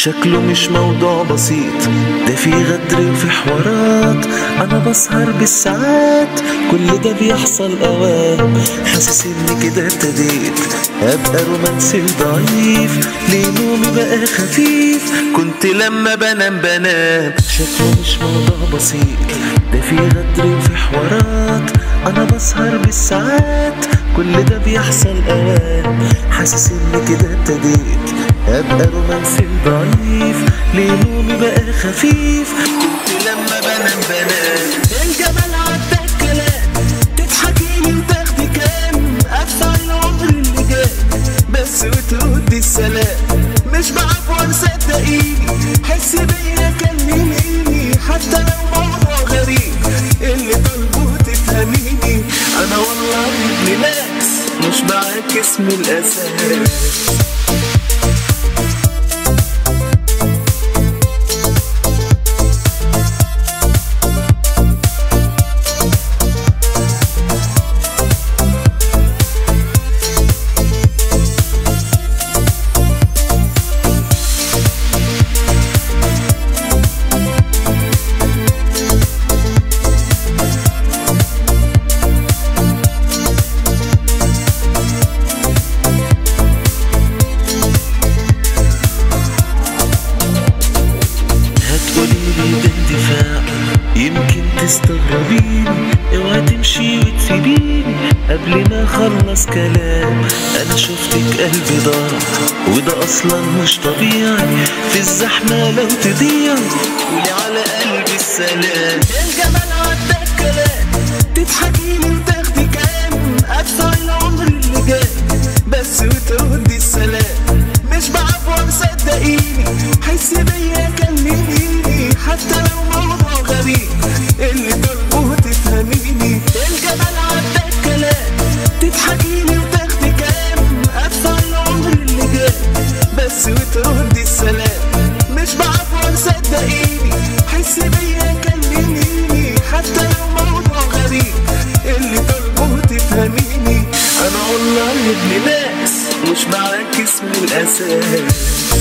شكله مش موضوع بسيط ده في غدر وفي حوارات انا بسهر بالساعات كل ده بيحصل اوام حاسس اني كده ابتديت ابقى رومانسي ضعيف ليه نومي بقى خفيف كنت لما بنام بنام شكله مش موضوع بسيط ده في غدر وفي حوارات انا بسهر بالساعات كل ده بيحصل اوام حاسس اني كده ابتديت ابقى رومانسي ضعيف ليه نومي بقى خفيف كنت لما بنام بنام الجمال عدى الكلام تضحكيلي وتاخدي كام ادفع العمر اللي جاي بس وتردي السلام مش بعفو صدقيني حس بيا كلميني حتى لو موضوع غريب اللي طالبه تفهميني انا والله ابن ناس مش بعاكس من الاساس هتقولي لي ده اندفاع يمكن تستغربيني اوعى تمشي وتسيبيني قبل ما اخلص كلام انا شفتك قلبي ضاع وده اصلا مش طبيعي في الزحمه لو تضيع قولي على قلبي السلام الجمال عدى الكلام تضحكيلي وتاخدي كام ادفع العمر اللي جاي بس وتردي السلام مش بعفو صدقيني حس بيا كلميني حتى لو موضوع غريب اللي طالبه تفهميني الجمال عدى الكلام تضحكيلي وتاخدي كام ادفع العمر اللي جاي بس وتردي السلام مش بعفو صدقيني حس بيا كلميني حتى لو موضوع غريب اللي طالبه تفهميني انا والله ابن ناس مش بعاكس من الاساس